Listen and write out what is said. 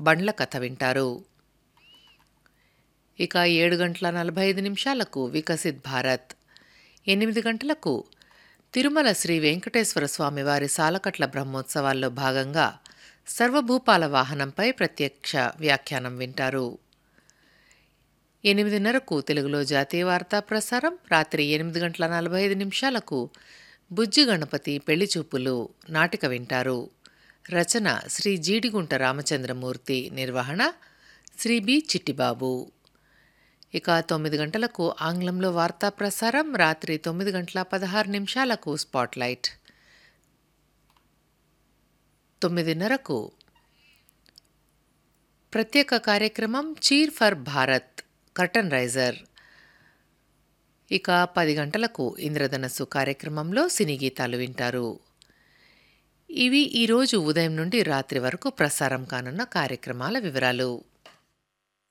బండ్ల కథ వింటారు ఇక ఏడు గంటల నలభై ఐదు నిమిషాలకు వికసిత్ భారత్ ఎనిమిది గంటలకు తిరుమల శ్రీ వెంకటేశ్వర స్వామి వారి సాలకట్ల బ్రహ్మోత్సవాల్లో భాగంగా సర్వభూపాల వాహనంపై ప్రత్యక్ష వ్యాఖ్యానం వింటారు ఎనిమిదిన్నరకు తెలుగులో జాతీయ వార్తా ప్రసారం రాత్రి ఎనిమిది గంటల నలభై ఐదు నిమిషాలకు బుజ్జి గణపతి పెళ్లి చూపులు నాటిక వింటారు రచన శ్రీ జీడిగుంట రామచంద్రమూర్తి నిర్వహణ శ్రీ బి చిట్టిబాబు ఇక తొమ్మిది గంటలకు ఆంగ్లంలో వార్తా ప్రసారం రాత్రి తొమ్మిది గంటల పదహారు నిమిషాలకు స్పాట్లైట్ తొమ్మిదిన్నరకు ప్రత్యేక కార్యక్రమం cheer for Bharat curtain raiser ఇక పది గంటలకు ఇంద్రధనస్సు కార్యక్రమంలో సినీ గీతాలు వింటారు ఇవి ఈరోజు ఉదయం నుండి రాత్రి వరకు ప్రసారం కానున్న కార్యక్రమాల వివరాలు